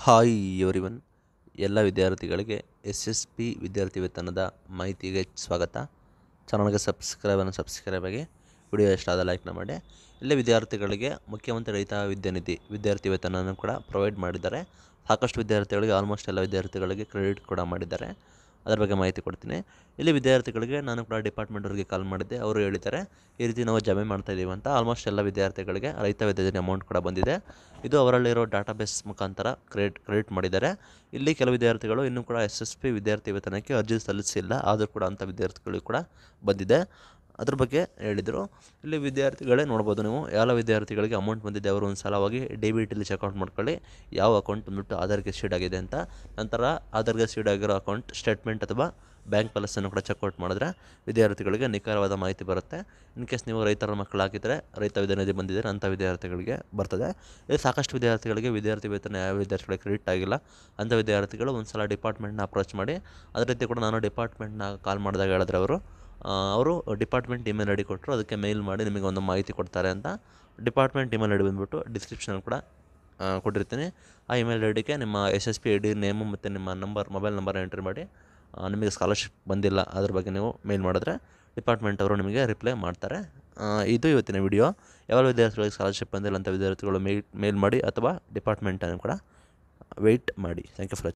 hi everyone ಎಲ್ಲ ವಿದ್ಯಾರ್ಥಿಗಳಿಗೆ S S P ವಿದ್ಯಾರ್ಥಿ ವೇತನದ ಮಾಹಿತಿಗೆ ಸ್ವಾಗತ ಚಾನಲ್ಗೆ ಸಬ್ಸ್ಕ್ರೈಬನ್ನು ಸಬ್ಸ್ಕ್ರೈಬ್ ಆಗಿ ವಿಡಿಯೋ ಇಷ್ಟ ಆದ ಲೈಕ್ನ ಮಾಡಿ ಎಲ್ಲ ವಿದ್ಯಾರ್ಥಿಗಳಿಗೆ ಮುಖ್ಯಮಂತ್ರಿ ರೈತ ವಿದ್ಯಾನಿಧಿ ವಿದ್ಯಾರ್ಥಿ ವೇತನವನ್ನು ಕೂಡ ಪ್ರೊವೈಡ್ ಮಾಡಿದ್ದಾರೆ ಸಾಕಷ್ಟು ವಿದ್ಯಾರ್ಥಿಗಳಿಗೆ ಆಲ್ಮೋಸ್ಟ್ ಎಲ್ಲ ವಿದ್ಯಾರ್ಥಿಗಳಿಗೆ ಕ್ರೆಡಿಟ್ ಕೂಡ ಮಾಡಿದ್ದಾರೆ ಅದರ ಬಗ್ಗೆ ಮಾಹಿತಿ ಕೊಡ್ತೀನಿ ಇಲ್ಲಿ ವಿದ್ಯಾರ್ಥಿಗಳಿಗೆ ನಾನು ಕೂಡ ಡಿಪಾರ್ಟ್ಮೆಂಟ್ ಅವರಿಗೆ ಕಾಲ್ ಮಾಡಿದ್ದೆ ಅವರು ಹೇಳಿದ್ದಾರೆ ಈ ರೀತಿ ನಾವು ಜಮೆ ಮಾಡ್ತಾ ಇದ್ದೀವಿ ಅಂತ ಆಲ್ಮೋಸ್ಟ್ ಎಲ್ಲ ವಿದ್ಯಾರ್ಥಿಗಳಿಗೆ ರೈತ ವಿದ್ಯಾರ್ಥಿ ಅಮೌಂಟ್ ಕೂಡ ಬಂದಿದೆ ಇದು ಅವರಲ್ಲಿರೋ ಡಾಟಾಬೇಸ್ ಮುಖಾಂತರ ಕ್ರೆಡಿಟ್ ಕ್ರೆಡಿಟ್ ಮಾಡಿದ್ದಾರೆ ಇಲ್ಲಿ ಕೆಲವು ವಿದ್ಯಾರ್ಥಿಗಳು ಇನ್ನೂ ಕೂಡ ಎಸ್ ಎಸ್ ಪಿ ವಿದ್ಯಾರ್ಥಿ ವೇತನಕ್ಕೆ ಅರ್ಜಿ ಸಲ್ಲಿಸಿಲ್ಲ ಆದರೂ ಕೂಡ ಅಂಥ ವಿದ್ಯಾರ್ಥಿಗಳಿಗೆ ಕೂಡ ಬಂದಿದೆ ಅದ್ರ ಬಗ್ಗೆ ಹೇಳಿದರು ಇಲ್ಲಿ ವಿದ್ಯಾರ್ಥಿಗಳೇ ನೋಡ್ಬೋದು ನೀವು ಎಲ್ಲ ವಿದ್ಯಾರ್ಥಿಗಳಿಗೆ ಅಮೌಂಟ್ ಬಂದಿದೆ ಅವರು ಒಂದು ಸಲ ಹೋಗಿ ಡಿ ಬಿ ಟಿಲಿ ಚೆಕ್ಔಟ್ ಮಾಡ್ಕೊಳ್ಳಿ ಯಾವ ಅಕೌಂಟ್ ಬಂದ್ಬಿಟ್ಟು ಆಧಾರ್ಗೆ ಸೀಡ್ ಆಗಿದೆ ಅಂತ ನಂತರ ಆಧಾರ್ಗೆ ಸೀಡ್ ಆಗಿರೋ ಅಕೌಂಟ್ ಸ್ಟೇಟ್ಮೆಂಟ್ ಅಥವಾ ಬ್ಯಾಂಕ್ ಬ್ಯಾಲೆನ್ಸನ್ನು ಕೂಡ ಚೆಕ್ಔಟ್ ಮಾಡಿದ್ರೆ ವಿದ್ಯಾರ್ಥಿಗಳಿಗೆ ನಿಖರವಾದ ಮಾಹಿತಿ ಬರುತ್ತೆ ಇನ್ ಕೇಸ್ ನೀವು ರೈತರ ಮಕ್ಕಳಾಗಿದ್ದರೆ ರೈತ ವಿದ್ಯಾನಿಧಿ ಬಂದಿದ್ದರೆ ಅಂಥ ವಿದ್ಯಾರ್ಥಿಗಳಿಗೆ ಬರ್ತದೆ ಇಲ್ಲಿ ಸಾಕಷ್ಟು ವಿದ್ಯಾರ್ಥಿಗಳಿಗೆ ವಿದ್ಯಾರ್ಥಿ ವೇತನ ಯಾವ ವಿದ್ಯಾರ್ಥಿಗಳಿಗೆ ಕ್ರೆಡಿಟ್ ಆಗಿಲ್ಲ ಅಂಥ ವಿದ್ಯಾರ್ಥಿಗಳು ಒಂದು ಸಲ ಡಿಪಾರ್ಟ್ಮೆಂಟ್ನ ಅಪ್ರೋಚ್ ಮಾಡಿ ಅದೇ ರೀತಿ ಕೂಡ ನಾನು ಡಿಪಾರ್ಟ್ಮೆಂಟ್ನ ಕಾಲ್ ಮಾಡಿದಾಗ ಹೇಳಿದ್ರೆ ಅವರು ಅವರು ಡಿಪಾರ್ಟ್ಮೆಂಟ್ ಇಮೇಲ್ ಐ ಡಿ ಕೊಟ್ಟರು ಅದಕ್ಕೆ ಮೇಲ್ ಮಾಡಿ ನಿಮಗೆ ಒಂದು ಮಾಹಿತಿ ಕೊಡ್ತಾರೆ ಅಂತ ಡಿಪಾರ್ಟ್ಮೆಂಟ್ ಇಮೇಲ್ ಐ ಡಿ ಬಂದುಬಿಟ್ಟು ಡಿಸ್ಕ್ರಿಪ್ಷನಲ್ಲಿ ಕೂಡ ಆ, ಕೊಟ್ಟಿರ್ತೀನಿ ಆ ಇಮೇಲ್ ಐ ಡಿಗೆ ನಿಮ್ಮ S S P I D name ಮತ್ತು ನಿಮ್ಮ ನಂಬರ್ ಮೊಬೈಲ್ ನಂಬರ್ ಎಂಟ್ರಿ ಮಾಡಿ ಆ, ನಿಮಗೆ ಸ್ಕಾಲರ್ಶಿಪ್ ಬಂದಿಲ್ಲ ಅದ್ರ ಬಗ್ಗೆ ನೀವು ಮೇಲ್ ಮಾಡಿದ್ರೆ ಡಿಪಾರ್ಟ್ಮೆಂಟ್ ಅವರು ನಿಮಗೆ ರಿಪ್ಲೈ ಮಾಡ್ತಾರೆ ಆ, ಇದು ಇವತ್ತಿನ ವಿಡಿಯೋ ಯಾವ ವಿದ್ಯಾರ್ಥಿಗಳಿಗೆ ಸ್ಕಾಲರ್ಶಿಪ್ ಬಂದಿಲ್ಲ ಅಂತ ವಿದ್ಯಾರ್ಥಿಗಳು ಮೇಲ್ ಮೇಲ್ ಮಾಡಿ ಅಥವಾ ಡಿಪಾರ್ಟ್ಮೆಂಟನ್ನು ಕೂಡ ವೆಯ್ಟ್ ಮಾಡಿ ಥ್ಯಾಂಕ್ ಯು ಫಾರ್